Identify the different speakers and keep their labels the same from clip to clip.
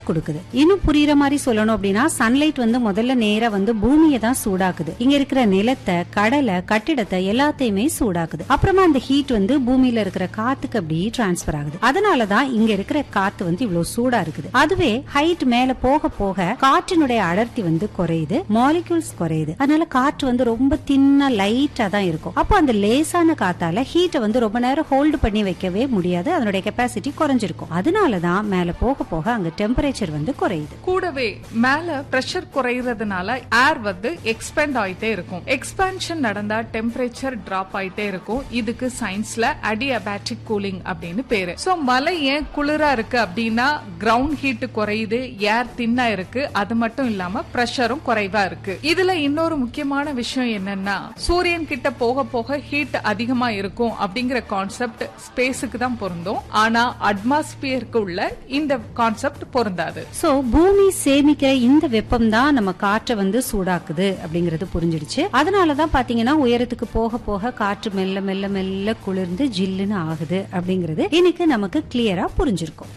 Speaker 1: கொடுக்குது இன்னும் புரியுற மாதிரி சொல்லணும் அப்படின்னா சன்லைட் வந்து முதல்ல நேரா வந்து பூமியை தான் சூடாக்குது இங்க இருக்கிற நிலத்தை கடலை கட்டிடத்தை எல்லாத்தையுமே சூடாக்குது அப்புறமா அந்த ஹீட் வந்து பூமியில இருக்கிற காத்துக்கு அப்படியே டிரான்ஸ்பர் ஆகுது அதனாலதான் இங்க இருக்கிற காத்து வந்து இவ்வளவு சூடா இருக்குது அதுவே ஹைட் மேல போக போக காற்றினுடைய அடர்த்தி வந்து குறையுது மாலிக்யூல்ஸ் குறையுது அதனால காற்று வந்து ரொம்ப தின்னா லைட்டா தான் இருக்கும் அப்போ அந்த லேசான காத்தால ஹீட்டை வந்து ரொம்ப நேரம் ஹோல்டு பண்ணி வைக்கவே முடியாது அதனுடைய கெப்பாசிட்டி குறைஞ்சிருக்கும் அதனாலதான் மேல போக போக அங்க டெம்பரேச்சர் வந்து குறையுது
Speaker 2: கூடவே மேல பிரஷர் குறையறதுனால ஏர் வந்து எக்ஸ்பேண்ட் ஆயிட்டே இருக்கும் எக்ஸ்பான்ஷன் நடந்தா டெம்பரேச்சர் டிராப் ஆயிட்டே இருக்கும் இதுக்கு சயின்ஸ்ல அடிஅபேட்டிக் கூலிங் அப்படின்னு பேரு சோ மலை ஏன் குளிரா இருக்கு அப்படின்னா கிரவுண்ட் ஹீட் குறையுது ஏர் தின்னா இருக்கு அது மட்டும் இல்லாம பிரஷரும் குறைவா இருக்கு இதுல இன்னொரு முக்கியமான விஷயம் என்னன்னா சூரியன் கிட்ட போக போக ஹீட் அதிகமா இருக்கும் அப்படிங்கிற கான்செப்ட் ஸ்பேஸுக்கு தான் பொருந்தும் ஆனா அட்மாஸ்பியருக்கு உள்ள இந்த கான்செப்ட் பொருந்தாது
Speaker 1: சோ பூமி சேமிக்கிற இந்த வெப்பம் தான் நம்ம காற்றை வந்து சூடாக்குது அப்படிங்கறது புரிஞ்சிடுச்சு அதனாலதான் பாத்தீங்கன்னா உயரத்துக்கு போக போக காற்று மெல்ல மெல்ல மெல்ல குளிர்ந்து ஜில்லுன்னு ஆகுது அப்படிங்கறது இன்னைக்கு நமக்கு கிளியரா புரிஞ்சிருக்கும்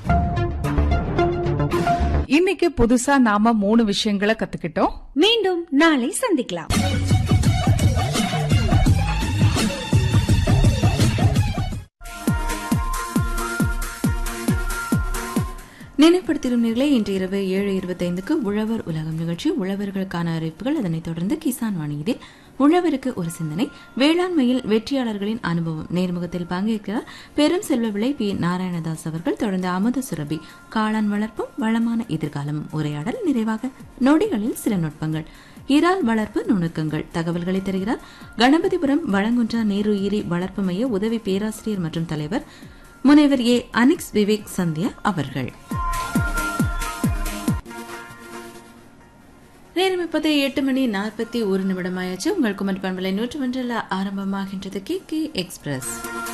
Speaker 2: இன்னைக்கு புதுசா நாம மூணு விஷயங்களை கத்துக்கிட்டோம்
Speaker 1: மீண்டும் நாளை சந்திக்கலாம்
Speaker 3: நினைப்படுத்திடும் நிலை இன்று இரவு ஏழு இருபத்தைந்துக்கு உழவர் உலகம் நிகழ்ச்சி உழவர்களுக்கான அறிவிப்புகள் அதனைத் தொடர்ந்து கிசான் வாணியில் உழவருக்கு ஒரு சிந்தனை வேளாண்மையில் வெற்றியாளர்களின் அனுபவம் நேர்முகத்தில் பங்கேற்கிறார் பெரும் செல்வ விளை பி நாராயணதாஸ் அவர்கள் தொடர்ந்து அமுத சுரபி காளான் வளர்ப்பும் வளமான எதிர்காலம் உரையாடல் நிறைவாக நொடிகளில் சில நுட்பங்கள் இறால் வளர்ப்பு நுணுக்கங்கள் தகவல்களை தருகிறார் கணபதிபுரம் வளங்குன்றா நீருயிரி வளர்ப்பு மைய உதவி பேராசிரியர் மற்றும் தலைவர் முனைவர் ஏ அனிக்ஸ் விவேக் சந்தியா அவர்கள் நேரம் இப்போது எட்டு மணி நாற்பத்தி ஒரு நிமிடம் ஆயாச்சு உங்கள் குமரி பண்பலை நூற்று ஒன்றில் ஆரம்பமாகின்றது கே கே எக்ஸ்பிரஸ்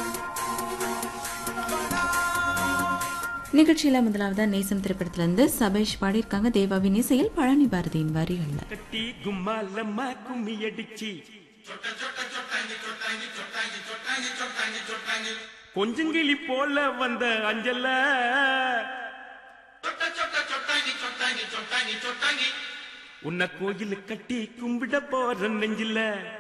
Speaker 3: நிகழ்ச்சியில முதலாவதா நேசம் திரைப்படத்திலிருந்து சபேஷ் பாடியிருக்காங்க தேவாவின் இசையில் பழனி பாரதியின் வரிகள்ல
Speaker 4: கட்டி கும்மாலம்மா கும்மி அடிச்சி கொஞ்சங்கிளி போல வந்த அஞ்சல உன்னை கோயில் கட்டி கும்பிட போற நெஞ்சில